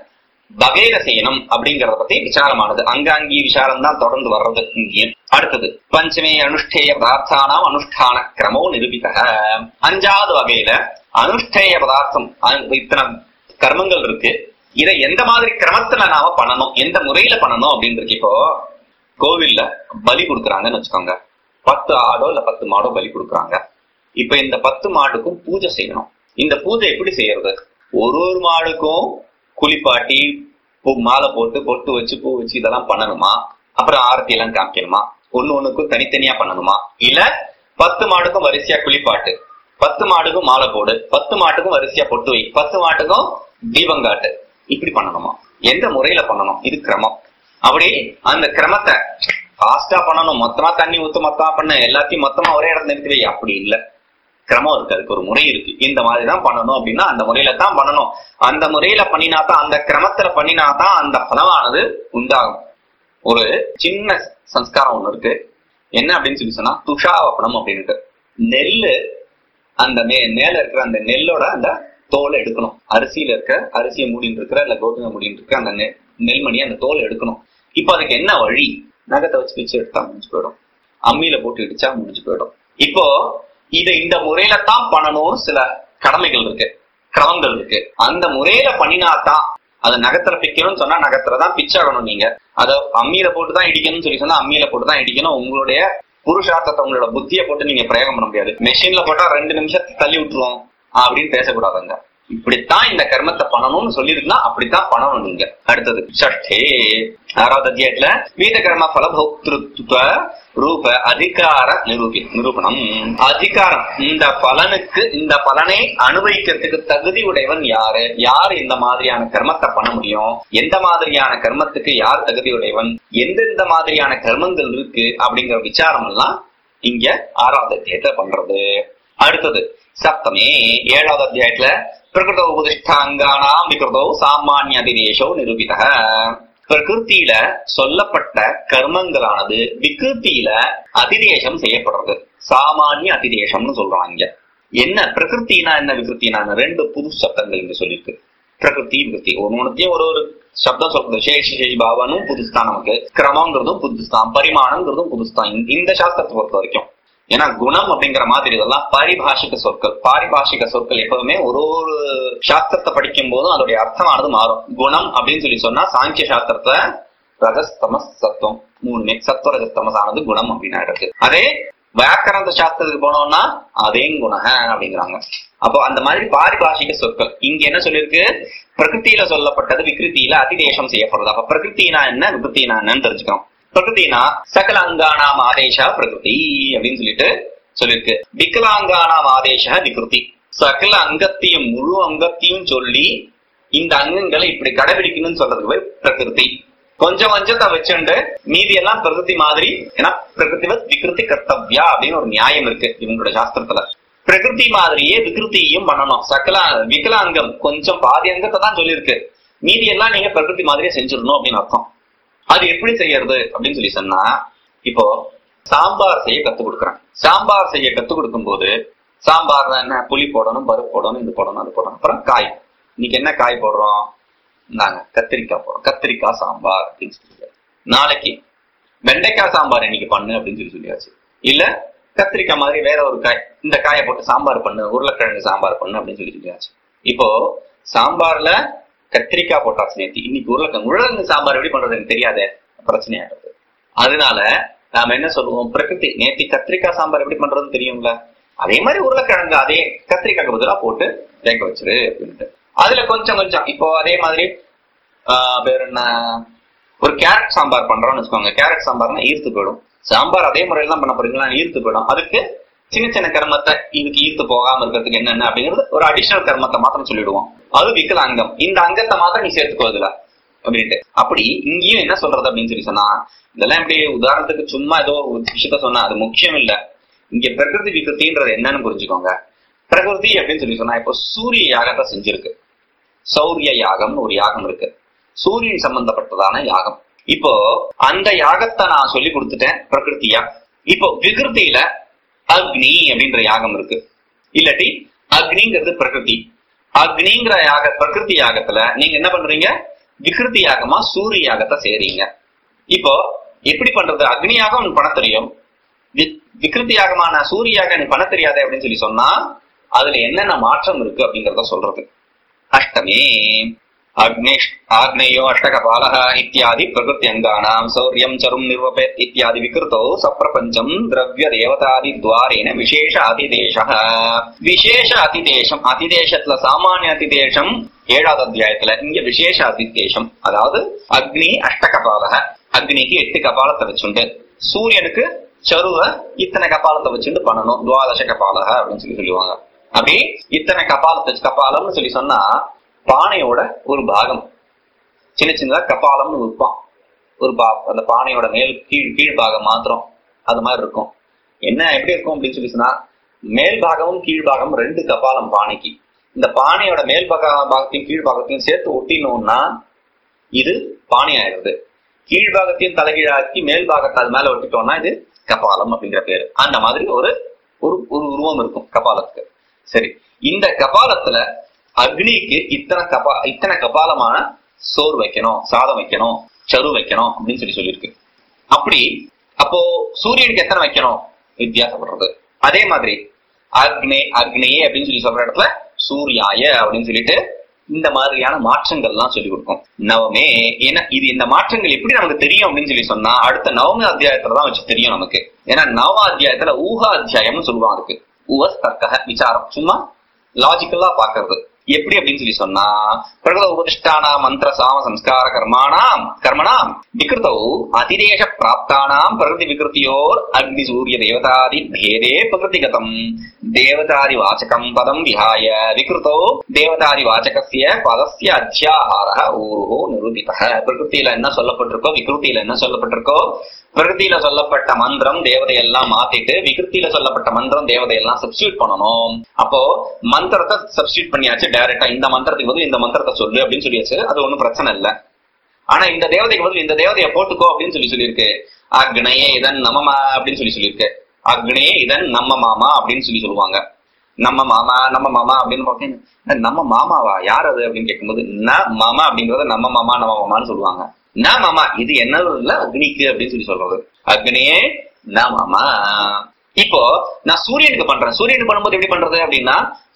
வகையில செய்யணும் அப்படிங்கறத பத்தி விசாரமானது அங்காங்கி விசாரம் தான் தொடர்ந்து வர்றது இங்கேயும் அடுத்தது பஞ்சமே அனுஷ்டேய பதார்த்தானாம் அனுஷ்டான கிரமோ நிரூபித அஞ்சாவது வகையில அனுஷ்டேய பதார்த்தம் அ- இத்தனை கர்மங்கள் இருக்கு இதை எந்த மாதிரி கிரமத்துல நாம பண்ணணும் எந்த முறையில பண்ணணும் அப்படின்னு இருக்கு இப்போ கோவில்ல பலி கொடுக்குறாங்கன்னு வச்சுக்கோங்க பத்து ஆடோ இல்ல பத்து மாடோ பலி கொடுக்குறாங்க இப்ப இந்த பத்து மாடுக்கும் பூஜை செய்யணும் இந்த பூஜை எப்படி செய்யறது ஒரு ஒரு மாடுக்கும் குளிப்பாட்டி பூ மாலை போட்டு பொட்டு வச்சு பூ வச்சு இதெல்லாம் பண்ணணுமா அப்புறம் ஆரத்தி எல்லாம் காமிக்கணுமா ஒண்ணு ஒண்ணுக்கும் தனித்தனியா பண்ணணுமா இல்ல பத்து மாடுக்கும் வரிசையா குளிப்பாட்டு பத்து மாடுக்கும் மாலை போடு பத்து மாட்டுக்கும் வரிசையா பொட்டு வை பத்து மாட்டுக்கும் தீபம் காட்டு இப்படி பண்ணணுமா எந்த முறையில பண்ணணும் இது கிரமம் அப்படி அந்த கிரமத்தை ஃபாஸ்டா பண்ணணும் மொத்தமா தண்ணி ஊத்து மொத்தமா பண்ண எல்லாத்தையும் மொத்தமா ஒரே இடத்துல நிறுத்தி வை அப்படி இல்ல கிரமம் இருக்கு அதுக்கு ஒரு முறை இருக்கு இந்த மாதிரி தான் பண்ணணும் அப்படின்னா அந்த முறையில தான் பண்ணணும் அந்த முறையில பண்ணினா தான் அந்த கிரமத்துல பண்ணினா தான் அந்த பலமானது உண்டாகும் ஒரு சின்ன சம்ஸ்காரம் ஒண்ணு இருக்கு என்ன அப்படின்னு சொல்லி சொன்னா துஷாவப்பனம் அப்படின்ட்டு நெல்லு அந்த மே மேல இருக்கிற அந்த நெல்லோட அந்த தோலை எடுக்கணும் அரிசியில இருக்க அரிசியை மூடின்னு இருக்கிற இல்ல கோதுமை மூடின்னு இருக்கிற அந்த நெ- நெல்மணி அந்த தோலை எடுக்கணும் இப்போ அதுக்கு என்ன வழி நகத்தை வச்சு பிச்சு எடுத்தா முடிஞ்சு போயிடும் அம்மியில போட்டு இடிச்சா முடிஞ்சு போயிடும் இப்போ இதை இந்த முறையில தான் பண்ணணும் சில கடமைகள் இருக்கு கிரமங்கள் இருக்கு அந்த முறையில பண்ணினாதான் அது நகத்துல பிக்கணும்னு சொன்னா நகத்துல தான் பிச்சாகணும் நீங்க அத அம்மியில போட்டு தான் இடிக்கணும்னு சொல்லி சொன்னா அம்மியில போட்டு தான் இடிக்கணும் உங்களுடைய புருஷார்த்தத்தை உங்களோட புத்தியை போட்டு நீங்க பிரயோகம் பண்ண முடியாது மெஷின்ல போட்டா ரெண்டு நிமிஷத்தை தள்ளி விட்டுருவோம் அப்படின்னு பேசக்கூடாதுங்க இப்படித்தான் இந்த கர்மத்தை பண்ணணும்னு சொல்லிருக்குன்னா அப்படித்தான் பண்ணணும் நீங்க அடுத்தது ஷஷ்டே ஆறாவது அத்தியாயத்துல வீத கர்ம பலபோக்திருத்துவ ரூப அதிகார நிரூபி நிரூபணம் அதிகாரம் இந்த பலனுக்கு இந்த பலனை அனுபவிக்கிறதுக்கு தகுதி உடையவன் யாரு யார் இந்த மாதிரியான கர்மத்தை பண்ண முடியும் எந்த மாதிரியான கர்மத்துக்கு யார் தகுதி உடையவன் எந்தெந்த மாதிரியான கர்மங்கள் இருக்கு அப்படிங்கிற விசாரம் எல்லாம் இங்க ஆறாவது அத்தியாயத்துல பண்றது அடுத்தது சப்தமே ஏழாவது அத்தியாயத்துல பிரகிருத உபதிஷ்டாங்கானாம் விகிருதோ சாமானிய அதிதேசோ நிரூபித பிரகிருத்தியில சொல்லப்பட்ட கர்மங்களானது விகிருத்தியில அதிதேசம் செய்யப்படுறது சாமானிய அதிதேசம்னு சொல்றாங்க இங்க என்ன பிரகிருத்தினா என்ன விகிருத்தினா ரெண்டு புது சப்தங்கள் இங்க சொல்லியிருக்கு பிரகிருதி விகிருதி ஒரு ஒன்னுத்தையும் ஒரு ஒரு சப்தம் சொல்றது சேஷி சேஷி பாவனும் புதுசுதான் நமக்கு கிரமங்கிறதும் புதுசுதான் பரிமாணங்கிறதும் புதுசுதான் இந்த- இந்த சாஸ்திரத்தை பொறுத்த வரைக்கும் ஏன்னா குணம் அப்படிங்கிற மாதிரி இதெல்லாம் பாரிபாஷிக சொற்கள் பாரிபாஷிக சொற்கள் எப்பவுமே ஒரு ஒரு சாஸ்திரத்தை படிக்கும் போதும் அதோடைய அர்த்தமானது மாறும் குணம் அப்படின்னு சொல்லி சொன்னா சாங்கிய சாஸ்திரத்துல ரஜஸ்தமஸ் சத்துவம் மூணுமே சத்துவ ரஜஸ்தமஸ் ஆனது குணம் அப்படின்னு ஆயிடுது அதே வியாக்கரண சாஸ்திரத்துக்கு போனோம்னா அதே குணக அப்படிங்கிறாங்க அப்போ அந்த மாதிரி பாரிபாஷிக சொற்கள் இங்க என்ன சொல்லிருக்கு பிரகிருத்தியில சொல்லப்பட்டது விகிருத்தியில அதிதேசம் செய்யப்படுறது அப்ப பிரகிருத்தினா என்ன விகிருத்தினா என்னன்னு தெரிஞ்சுக்கணும் பிரகிருத்தினா சகல அங்கானாம் ஆதேஷா பிரகிருதி அப்படின்னு சொல்லிட்டு சொல்லிருக்கு விகலாங்கானாம் ஆதேஷா விகிருதி சகல அங்கத்தையும் முழு அங்கத்தையும் சொல்லி இந்த அங்கங்களை இப்படி கடைபிடிக்கணும்னு சொல்றதுக்கு பேர் பிரகிருதி கொஞ்சம் கொஞ்சத்தை வச்சுண்டு மீதி எல்லாம் பிரகிருதி மாதிரி ஏன்னா பிரகிருதிவத் விகிருதி கர்த்தவ்யா அப்படின்னு ஒரு நியாயம் இருக்கு இவங்களோட சாஸ்திரத்துல பிரகிருதி மாதிரியே விகிருத்தியும் பண்ணணும் சகல விகலாங்கம் கொஞ்சம் பாதி அங்கத்தை தான் சொல்லியிருக்கு மீதி எல்லாம் நீங்க பிரகிருதி மாதிரியே செஞ்சிடணும் அப்படின்னு அர்த்தம் அது எப்படி செய்யறது அப்படின்னு சொல்லி சொன்னா இப்போ சாம்பார் செய்ய கத்து கொடுக்குறேன் சாம்பார் செய்ய கத்து கொடுக்கும் போது சாம்பார் என்ன புளி போடணும் பருப்பு போடணும் இது போடணும் அது போடணும் அப்புறம் காய் இன்னைக்கு என்ன காய் போடுறோம் நாங்க கத்திரிக்காய் போடுறோம் கத்திரிக்காய் சாம்பார் அப்படின்னு சொல்லி நாளைக்கு வெண்டைக்காய் சாம்பார் இன்னைக்கு பண்ணு அப்படின்னு சொல்லி சொல்லியாச்சு இல்ல கத்திரிக்காய் மாதிரி வேற ஒரு காய் இந்த காயை போட்டு சாம்பார் பண்ணு உருளைக்கிழங்கு சாம்பார் பண்ணு அப்படின்னு சொல்லி சொல்லியாச்சு இப்போ சாம்பார்ல கத்திரிக்காய் போட்டாச்சு நேத்தி இன்னைக்கு உருளைக்கிழங்கு உருளைக்கிழங்கு சாம்பார் எப்படி பண்றது எனக்கு தெரியாதே பிரச்சனையாகிறது அதனால நாம என்ன சொல்லுவோம் பிரகிருதி நேத்தி கத்திரிக்காய் சாம்பார் எப்படி பண்றதுன்னு தெரியும்ல அதே மாதிரி உருளைக்கிழங்கு அதே கத்திரிக்காய்க்கு பதிலா போட்டு வேக வச்சிரு அப்படின்ட்டு அதுல கொஞ்சம் கொஞ்சம் இப்போ அதே மாதிரி ஆஹ் வேற என்ன ஒரு கேரட் சாம்பார் பண்றோம்னு வச்சுக்கோங்க கேரட் சாம்பார்னா ஈர்த்து போயிடும் சாம்பார் அதே முறையில தான் பண்ண போறீங்களா ஈர்த்து போயிடும் அதுக்கு சின்ன சின்ன கர்மத்தை இதுக்கு ஈர்த்து போகாம இருக்கிறதுக்கு என்னென்ன அப்படிங்கிறது ஒரு அடிஷனல் கர்மத்தை மாத்திரம் சொல்லிடுவோம் அது விக்கல அங்கம் இந்த அங்கத்தை மாத்திரம் நீ சேர்த்துக்கோ இதுல அப்படின்ட்டு அப்படி இங்கேயும் என்ன சொல்றது அப்படின்னு சொல்லி சொன்னா இதெல்லாம் எப்படி உதாரணத்துக்கு சும்மா ஏதோ ஒரு விஷயத்த சொன்னா அது முக்கியம் இல்ல இங்க பிரகிருதி விகிருத்தின்றது என்னன்னு புரிஞ்சுக்கோங்க பிரகிருதி அப்படின்னு சொல்லி சொன்னா இப்போ சூரிய யாகத்தை செஞ்சிருக்கு சௌரிய யாகம்னு ஒரு யாகம் இருக்கு சூரியன் சம்பந்தப்பட்டதான யாகம் இப்போ அந்த யாகத்தை நான் சொல்லி கொடுத்துட்டேன் பிரகிருத்தியா இப்போ விகிருத்தியில அக்னி அப்படின்ற யாகம் இருக்கு இல்லாட்டி அக்னிங்கிறது பிரகிருதி அக்னிங்கிற யாக பிரகிருதி யாகத்துல நீங்க என்ன பண்றீங்க விகிருதி யாகமா சூரிய யாகத்தை செய்றீங்க இப்போ எப்படி பண்றது அக்னி யாகம் உனக்கு பண்ண தெரியும் வி- விகிருதி யாகமான சூரிய யாகம் எனக்கு பண்ண தெரியாதே அப்படின்னு சொல்லி சொன்னா அதுல என்னென்ன மாற்றம் இருக்கு அப்படிங்கறத சொல்றது அஷ்டமே அக்னேஷ் ஆக்னேயோ அஷ்டகபாலः இத்தியாதி பிரகிருதி அங்கானாம் சௌரியம் சரும் நிர்வபேத் இத்தியாதி விகிருத்தோ சப்பிரபஞ்சம் திரவிய தேவதாதி துவாரேன விசேஷ அதிதேசः விசேஷ அதிதேசம் அதிதேசத்துல சாமானிய அதிதேசம் ஏழாவது அத்தியாயத்துல இங்க விசேஷ அதிதேசம் அதாவது அக்னி அஷ்டகபாலக அக்னிக்கு எட்டு கபாலத்தை வச்சுண்டு சூரியனுக்கு சருவ இத்தனை கபாலத்தை வச்சுட்டு பண்ணணும் துவாதச கபாலக அப்படின்னு சொல்லி சொல்லுவாங்க அப்படி இத்தனை கபாலத்தை கபாலம்னு சொல்லி சொன்னா பானையோட ஒரு பாகம் சின்ன சின்னதா கபாலம்னு விற்பான் ஒரு பா அந்த பானையோட மேல் கீழ் கீழ் பாகம் மாத்திரம் அது மாதிரி இருக்கும் என்ன எப்படி இருக்கும் அப்படின்னு சொல்லி சொன்னா மேல் பாகமும் கீழ் பாகமும் ரெண்டு கபாலம் பானைக்கு இந்த பானையோட மேல் பாக பாகத்தையும் கீழ் பாகத்தையும் சேர்த்து ஒட்டினோம்னா இது பானை ஆயிடுது கீழ் பாகத்தையும் தலைகீழாக்கி மேல் பாகத்தை அது மேல ஒட்டிட்டோம்னா இது கபாலம் அப்படிங்கிற பேரு அந்த மாதிரி ஒரு ஒரு ஒரு உருவம் இருக்கும் கபாலத்துக்கு சரி இந்த கபாலத்துல அக்னிக்கு இத்தனை கபா இத்தனை கபாலமான சோறு வைக்கணும் சாதம் வைக்கணும் சரு வைக்கணும் அப்படின்னு சொல்லி சொல்லியிருக்கு அப்படி அப்போ சூரியனுக்கு எத்தனை வைக்கணும் வித்தியாசப்படுறது அதே மாதிரி அக்னே அக்னேயே அப்படின்னு சொல்லி சொல்ற இடத்துல சூர்யாய அப்படின்னு சொல்லிட்டு இந்த மாதிரியான மாற்றங்கள்லாம் சொல்லி கொடுக்கும் நவமே ஏன்னா இது இந்த மாற்றங்கள் எப்படி நமக்கு தெரியும் அப்படின்னு சொல்லி சொன்னா அடுத்த நவம அத்தியாயத்துல தான் வச்சு தெரியும் நமக்கு ஏன்னா நவ அத்தியாயத்துல ஊகா அத்தியாயம்னு சொல்லுவாங்க அதுக்கு உவஸ் தர்க்க விசாரம் சும்மா லாஜிக்கலா பாக்குறது எப்படி அப்படின்னு சொல்லி சொன்னா பிரகத உபதிஷ்டான மந்திர சாம சம்ஸ்கார கர்மாணாம் கர்மணாம் விகிருத்தௌ அதிதேச பிராப்தானாம் பிரகிருதி விகிருத்தியோர் அக்னி சூரிய தேவதாதி பேதே பிரகிருதிகதம் தேவதாதி வாச்சகம் பதம் விஹாய விகிருத்தோ தேவதாதி வாச்சகசிய பதஸ்ய அத்தியாகார ஊருகோ நிரூபித பிரகிருத்தியில என்ன சொல்லப்பட்டிருக்கோ விகிருத்தியில என்ன சொல்லப்பட்டிருக்கோ பிரகிருதியில சொல்லப்பட்ட மந்திரம் தேவதையெல்லாம் மாத்திட்டு விகிருத்தியில சொல்லப்பட்ட மந்திரம் தேவதையெல்லாம் சப்ஸ்டியூட் பண்ணணும் அப்போ மந்திரத்தை சப்ஸ்டியூட் பண்ணியாச்சு டைரக்டா இந்த மந்திரத்துக்கு பதில் இந்த மந்திரத்தை சொல்லு அப்படின்னு சொல்லியாச்சு அது ஒண்ணும் பிரச்சனை இல்ல ஆனா இந்த தேவதைக்கு பதில் இந்த தேவதையை போட்டுக்கோ அப்படின்னு சொல்லி சொல்லியிருக்கு அக்னயே இதன் நமமா அப்படின்னு சொல்லி சொல்லியிருக்கு அக்னயே இதன் நம்ம மாமா அப்படின்னு சொல்லி சொல்லுவாங்க நம்ம மாமா நம்ம மாமா அப்படின்னு பார்த்தீங்கன்னா நம்ம மாமாவா யார் அது அப்படின்னு கேட்கும்போது ந மாமா அப்படிங்கறத நம்ம மாமா நம்ம மாமான்னு சொல்லுவாங்க ந மாமா இது என்னது இல்ல அக்னிக்கு அப்படின்னு சொல்லி சொல்றது அக்னியே ந மாமா இப்போ நான் சூரியனுக்கு பண்றேன் சூரியனுக்கு பண்ணும்போது எப்படி பண்றது அப்படின்னா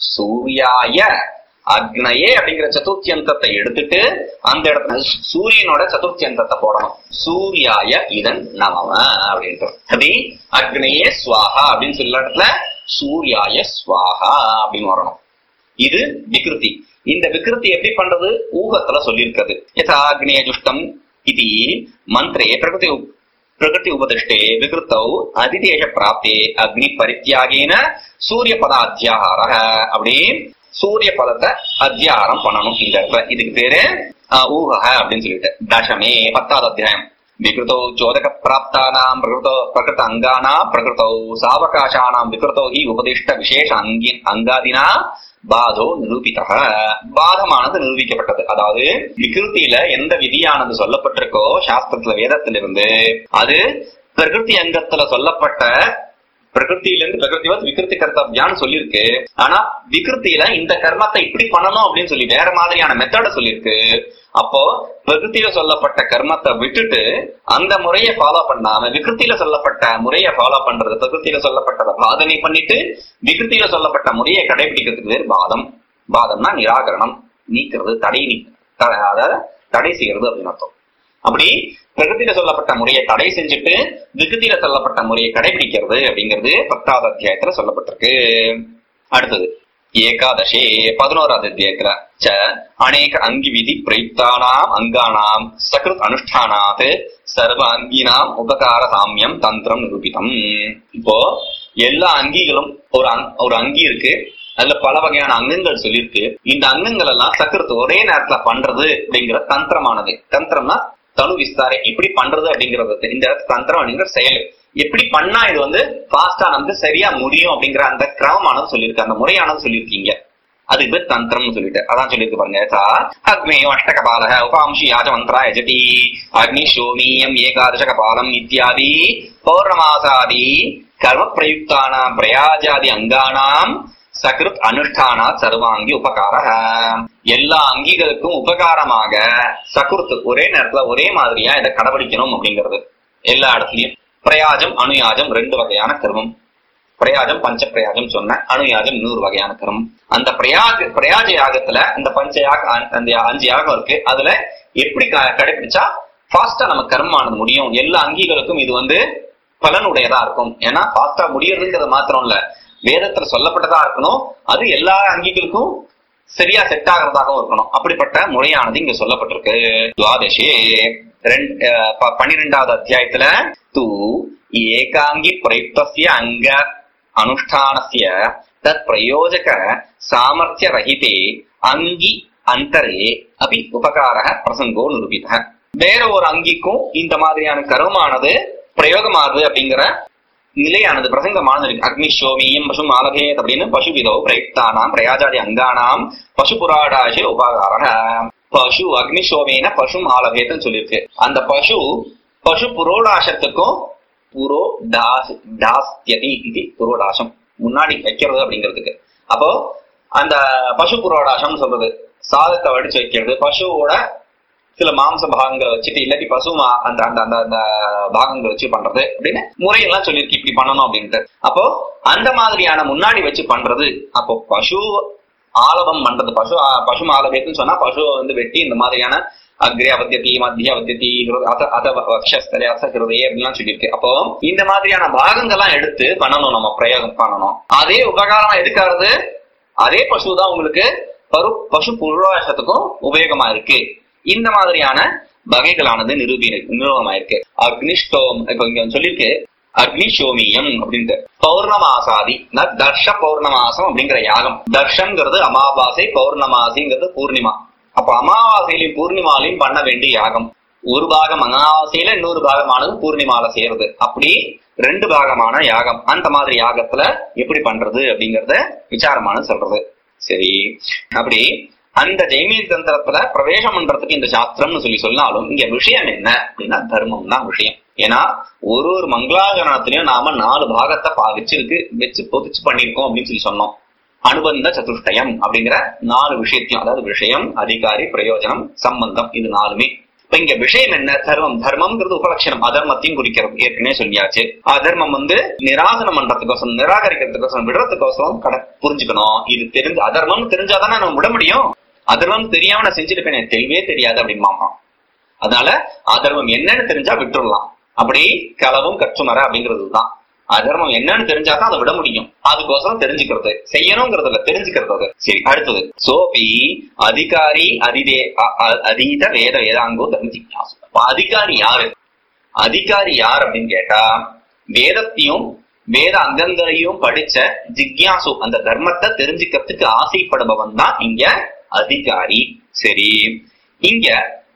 சூர்யாய அக்னயே அப்படிங்கிற சதுர்த்தியந்தத்தை எடுத்துட்டு அந்த இடத்துல சூரியனோட சதுர்த்தியந்தத்தை போடணும் சூர்யாய இதன் நமம அப்படின்ட்டு அப்படி அக்னயே ஸ்வாஹா அப்படின்னு சொல்ல இடத்துல சூர்யாய ஸ்வாஹா அப்படின்னு வரணும் இது விகிருதி இந்த விகிருதி எப்படி பண்றது ஊகத்துல சொல்லியிருக்கிறது யதா அக்னேய ஜுஷ்டம் இது மந்திரே பிரகிருதி உப்- பிரகிருதி உபதிஷ்டே விகிருத்தௌ அதிதேச பிராப்தே அக்னி பரித்தியாகேன சூரிய பத அத்தியாகார அப்படி சூரிய பதத்தை அத்தியாகாரம் பண்ணணும் இந்த இடத்துல இதுக்கு பேரு அஹ், ஊகக அப்படின்னு சொல்லிட்டு தசமே பத்தாவது அத்தியாயம் விகிருத்தௌ சோதக பிராப்தானாம் பிரகிருத்தோ பிரகிருத அங்கானா பிரகிருத்தௌ சாவகாசானாம் விகிருத்தோ ஹி உபதிஷ்ட விசேஷ அங்கி அங்காதினா பாதோ நிரூபிதக பாதமானது நிரூபிக்கப்பட்டது அதாவது விகிருத்தியில எந்த விதியானது சொல்லப்பட்டிருக்கோ சாஸ்திரத்துல வேதத்திலிருந்து அது பிரகிருதி அங்கத்துல சொல்லப்பட்ட பிரகிருத்தியிலிருந்து பிரகிருதிவத் விகிருதி கர்த்தவியான்னு சொல்லியிருக்கு ஆனா விகிருத்தியில இந்த கர்மத்தை இப்படி பண்ணணும் அப்படின்னு சொல்லி வேற மாதிரியான மெத்தட சொல்லியிருக்கு அப்போ பிரகிருத்தியில சொல்லப்பட்ட கர்மத்தை விட்டுட்டு அந்த முறையை ஃபாலோ பண்ணாம விகிருத்தியில சொல்லப்பட்ட முறையை ஃபாலோ பண்றது பிரகிருத்தியில சொல்லப்பட்டதை பாதனை பண்ணிட்டு விகிருத்தியில சொல்லப்பட்ட முறையை கடைபிடிக்கிறதுக்கு பேர் பாதம் பாதம்னா நிராகரணம் நீக்கிறது தடை நீ த- அதாவது தடை செய்யறது அப்படின்னு அர்த்தம் அப்படி பிரகிருதியில சொல்லப்பட்ட முறையை தடை செஞ்சுட்டு விகிருதியில சொல்லப்பட்ட முறையை கடைபிடிக்கிறது அப்படிங்கிறது பத்தாவது அத்தியாயத்துல சொல்லப்பட்டிருக்கு அடுத்தது ஏகாதசே பதினோராவது அத்தியாயத்துல ச அநேக அங்கி விதி பிரயுக்தானாம் அங்கானாம் சகிருத் அனுஷ்டானாத் சர்வ அங்கினாம் உபகார சாமியம் தந்திரம் நிரூபிதம் இப்போ எல்லா அங்கிகளும் ஒரு அங்- ஒரு அங்கி இருக்கு அதுல பல வகையான அங்கங்கள் சொல்லியிருக்கு இந்த அங்கங்கள் எல்லாம் சக்கரத்து ஒரே நேரத்துல பண்றது அப்படிங்கிற தந்திரமானது தந்திரம்னா தனு விஸ்தாரை எப்படி பண்றது அப்படிங்கறது இந்த தந்திரம் அப்படிங்கிற செயல் எப்படி பண்ணா இது வந்து ஃபாஸ்டா நமக்கு சரியா முடியும் அப்படிங்கிற அந்த கிரமமானது சொல்லியிருக்கு அந்த முறையானது சொல்லியிருக்கீங்க அதுக்கு பேர் தந்திரம்னு சொல்லிட்டு அதான் சொல்லியிருக்கு பாருங்க சா அக்னேயம் அஷ்டகபாலக உபாம்சி யாஜமந்திரா யஜதி அக்னி சோமியம் ஏகாதச கபாலம் இத்தியாதி பௌர்ணமாசாதி கர்ம பிரயுக்தானாம் பிரயாஜாதி அங்கானாம் சகிருத் அனுஷ்டானா சர்வாங்கி உபகார எல்லா அங்கிகளுக்கும் உபகாரமாக சகுருத் ஒரே நேரத்துல ஒரே மாதிரியா இதை கடைபிடிக்கணும் அப்படிங்கிறது எல்லா இடத்துலயும் பிரயாஜம் அனுயாஜம் ரெண்டு வகையான கர்மம் பிரயாஜம் பஞ்ச பிரயாஜம் சொன்ன அணுயாஜம் இன்னொரு வகையான கர்மம் அந்த பிரயாக பிரயாஜ யாகத்துல இந்த பஞ்ச யாக அந்த அஞ்சு யாகம் இருக்கு அதுல எப்படி க- கடைபிடிச்சா ஃபாஸ்டா நம்ம கர்மானது முடியும் எல்லா அங்கிகளுக்கும் இது வந்து பலனுடையதா இருக்கும் ஏன்னா ஃபாஸ்டா முடியறதுங்கிறது மாத்திரம் இல்ல வேதத்துல சொல்லப்பட்டதா இருக்கணும் அது எல்லா அங்கிகளுக்கும் சரியா செட் ஆகிறதாகவும் இருக்கணும் அப்படிப்பட்ட முறையானது இங்க சொல்லப்பட்டிருக்கு துவாதசே ரெண்டு அஹ், ப- பன்னிரெண்டாவது அத்தியாயத்துல தூ ஏகாங்கி பிரயுக்தஸ்ய அங்க அனுஷ்டானஸ்ய தத் பிரயோஜக சாமர்த்திய ரஹிதே அங்கி அந்தரே அபி உபகாரக பிரசங்கோ நிரூபித வேற ஒரு அங்கிக்கும் இந்த மாதிரியான கருமானது பிரயோகமாகுது அப்படிங்கிற நிலையானது பிரசங்கமானது இருக்கு அக்னிஷோமியம் பசு ஆலபேத் அப்படின்னு பசு விதோ பிரயுக்தானாம் பிரயாஜாதி அங்கானாம் பசு புராடாசே உபாகாரக பசு அக்னிஷோமேன பசு ஆலபேத்னு சொல்லியிருக்கு அந்த பசு பசு புரோடாசத்துக்கும் புரோ தாஸ் தாஸ்யதி இது புரோடாசம் முன்னாடி வைக்கிறது அப்படிங்கிறதுக்கு அப்போ அந்த பசு புரோடாசம் சொல்றது சாதத்தை வடிச்சு வைக்கிறது பசுவோட சில மாംസ பாகங்களை வச்சுட்டு இல்லாட்டி பசு மா- அந்த அந்த அந்த அந்த பாகங்களை வச்சு பண்றது அப்படின்னு முறையெல்லாம் சொல்லியிருக்கு இப்படி பண்ணணும் அப்படின்ட்டு அப்போ அந்த மாதிரியான முன்னாடி வச்சு பண்றது அப்போ பசு ஆலபம் பண்றது பசு ஆ- பசு ஆலபேத்துன்னு சொன்னா பசுவை வந்து வெட்டி இந்த மாதிரியான அக்ரே அவத்தியதி மத்திய அவத்தியதி ஹிரு- அத அத வக்ஷஸ்தலே அச ஹிருதயே அப்படின்லாம் சொல்லியிருக்கு அப்போ இந்த மாதிரியான பாகங்கள்லாம் எடுத்து பண்ணணும் நம்ம பிரயோகம் பண்ணணும் அதே உபகாரமா எதுக்காவது அதே பசு தான் உங்களுக்கு பரு பசு புரோஷத்துக்கும் உபயோகமா இருக்கு இந்த மாதிரியான வகைகளானது நிரூபி நிரூபமாயிருக்கு அக்னிஷ்டோம் இப்ப இங்க சொல்லியிருக்கு அக்னிஷோமியம் அப்படின்ட்டு பௌர்ணமாசாதி ந தர்ஷ பௌர்ணமாசம் அப்படிங்கிற யாகம் தர்ஷங்கிறது அமாவாசை பௌர்ணமாசிங்கிறது பூர்ணிமா அப்ப அமாவாசையிலையும் பூர்ணிமாலையும் பண்ண வேண்டிய யாகம் ஒரு பாகம் அமாவாசையில இன்னொரு பாகமானது பூர்ணிமால செய்யறது அப்படி ரெண்டு பாகமான யாகம் அந்த மாதிரி யாகத்துல எப்படி பண்றது அப்படிங்கறத விசாரமானது சொல்றது சரி அப்படி அந்த ஜெய்மீ தந்திரத்துல பிரவேசம் பண்றதுக்கு இந்த சாஸ்திரம்னு சொல்லி சொன்னாலும் இங்க விஷயம் என்ன அப்படின்னா தர்மம் தான் விஷயம் ஏன்னா ஒரு ஒரு மங்களாகரணத்திலயும் நாம நாலு பாகத்தை பா வச்சிருக்கு வச்சு பொதிச்சு பண்ணிருக்கோம் அப்படின்னு சொல்லி சொன்னோம் அனுபந்த சதுஷ்டயம் அப்படிங்கிற நாலு விஷயத்தையும் அதாவது விஷயம் அதிகாரி பிரயோஜனம் சம்பந்தம் இது நாலுமே இப்ப இங்க விஷயம் என்ன தர்மம் தர்மம்ங்கிறது உபலட்சணம் அதர்மத்தையும் குறிக்கிறது ஏற்கனவே சொல்லியாச்சு அதர்மம் வந்து நிராசனம் பண்றதுக்கோசரம் நிராகரிக்கிறதுக்கோசரம் விடுறதுக்கோசரம் கட புரிஞ்சுக்கணும் இது தெரிஞ்சு அதர்மம் தெரிஞ்சாதானே நம்ம விட முடியும் அதர்மம் தெரியாம நான் செஞ்சிருப்பேன் எனக்கு தெரியவே தெரியாது அப்படிம்பாமா அதனால அதர்மம் என்னன்னு தெரிஞ்சா விட்டுறலாம் அப்படி களவும் கற்றுமர அப்படிங்கிறது தான் அதர்மம் என்னன்னு தெரிஞ்சாதான் அதை விட முடியும் அதுக்கோசரம் தெரிஞ்சுக்கிறது செய்யணுங்கிறது இல்ல தெரிஞ்சுக்கிறது அது சரி அடுத்தது சோபி அதிகாரி அதிதே அ- அ- அதீத வேத வேதாங்கோ தர்ம ஜிக்யாசு அப்ப அதிகாரி யாரு அதிகாரி யார் அப்படின்னு கேட்டா வேதத்தையும் வேத அங்கங்களையும் படிச்ச ஜிக்யாசு அந்த தர்மத்தை தெரிஞ்சுக்கிறதுக்கு ஆசைப்படுபவன் தான் இங்க அதிகாரி சரி இங்க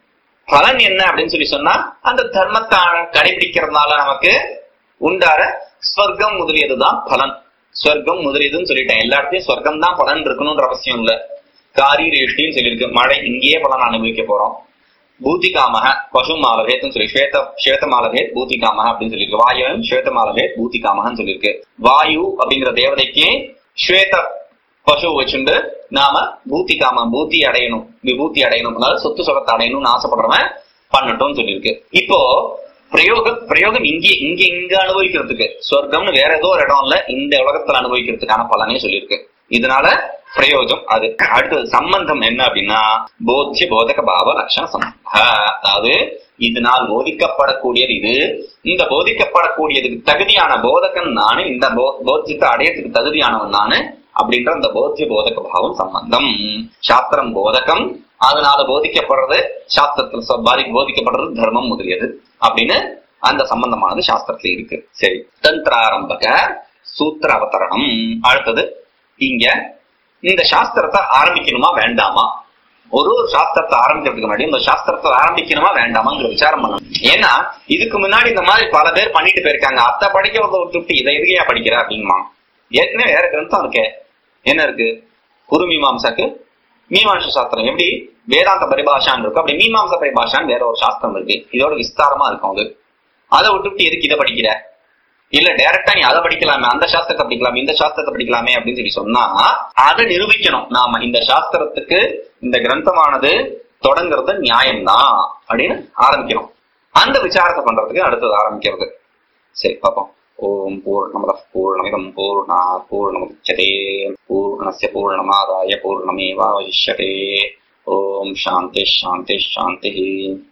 பலன் என்ன அப்படின்னு சொல்லி சொன்னா அந்த தர்மத்தை கடைபிடிக்கிறதுனால நமக்கு உண்டார ஸ்வர்க்கம் முதலியதுதான் பலன் ஸ்வர்க்கம் முதலியதுன்னு சொல்லிட்டேன் எல்லா இடத்தையும் ஸ்வர்க்கம் தான் பலன் இருக்கணும்ன்ற அவசியம் இல்ல காரீரேஷ்டின்னு சொல்லியிருக்கு மழை இங்கேயே பலன் அனுபவிக்க போறோம் பூத்திகாமக பசு மாலபேத்னு சொல்லி ஸ்வேத ஸ்வேத மாலபேத் பூத்திகாமக அப்படின்னு சொல்லியிருக்கு வாயுவும் ஸ்வேத மாலபேத் பூத்திகாமகன்னு சொல்லியிருக்கு வாயு அப்படிங்கிற தேவதைக்கு ஸ்வேத பசு வச்சுண்டு நாம பூத்தி காமம் பூத்தி அடையணும் விபூத்தி அடையணும் அதாவது சொத்து சுகத்தை அடையணும்னு ஆசைப்படுறவன் பண்ணட்டும் சொல்லியிருக்கு இப்போ பிரயோகம் பிரயோகம் இங்கே இங்க இங்க அனுபவிக்கிறதுக்கு சொர்க்கம்னு வேற ஏதோ ஒரு இடம் இல்ல இந்த உலகத்துல அனுபவிக்கிறதுக்கான பலனே சொல்லியிருக்கு இதனால பிரயோஜனம் அது அடுத்தது சம்பந்தம் என்ன அப்படின்னா போத்திய போதக பாவ லட்சண சம்பந்த அதாவது இதனால் போதிக்கப்படக்கூடியது இது இந்த போதிக்கப்படக்கூடியதுக்கு தகுதியான போதகன் நானு இந்த போ- போத்தியத்தை அடையறதுக்கு தகுதியானவன் நானு அப்படின்ற அந்த போத்திய போதக பாவம் சம்பந்தம் சாஸ்திரம் போதகம் அதனால போதிக்கப்படுறது சாஸ்திரத்துல சொ- பாதி- போதிக்கப்படுறது தர்மம் முதலியது அப்படின்னு அந்த சம்பந்தமானது சாஸ்திரத்துல இருக்கு சரி தந்திராரம்பக சூத்திர அவதரணம் அடுத்தது இங்க இந்த சாஸ்திரத்தை ஆரம்பிக்கணுமா வேண்டாமா ஒரு ஒரு சாஸ்திரத்தை ஆரம்பிக்கிறதுக்கு முன்னாடி இந்த சாஸ்திரத்தை ஆரம்பிக்கணுமா வேண்டாமாங்கிற விசாரம் பண்ணணும் ஏன்னா இதுக்கு முன்னாடி இந்த மாதிரி பல பேர் பண்ணிட்டு போயிருக்காங்க அத்தை படிக்கிறத விட்டுட்டு இதை எதுக்கையா படிக்கிற அப்படிங்குமா ஏற்கனவே வேற கிரந்தம் இருக்கே என்ன இருக்கு குரு மீமாம்சாக்கு மீமாம்ச சாஸ்திரம் எப்படி வேதாந்த பரிபாஷான்னு இருக்கு அப்படி மீமாம்ச பரிபாஷான்னு வேற ஒரு சாஸ்திரம் இருக்கு இதோட விஸ்தாரமா இருக்கும் அது அதை விட்டுவிட்டு எதுக்கு இதை படிக்கிற இல்ல டைரக்டா நீ அதை படிக்கலாமே அந்த சாஸ்திரத்தை படிக்கலாமே இந்த சாஸ்திரத்தை படிக்கலாமே அப்படின்னு சொல்லி சொன்னா அதை நிரூபிக்கணும் நாம இந்த சாஸ்திரத்துக்கு இந்த கிரந்தமானது தொடங்குறது நியாயம்தான் அப்படின்னு ஆரம்பிக்கணும் அந்த விசாரத்தை பண்றதுக்கு அடுத்தது ஆரம்பிக்கிறது சரி பார்ப்போம் ஓம் பூர்ணமத பூர்ணமிதம் பூர்ணா பூர்ணமுச்சதே பூர்ணஸ்ய பூர்ணமாதாய பூர்ணமேவாவசிஷ்யதே ஓம் சாந்தி சாந்தி சாந்தி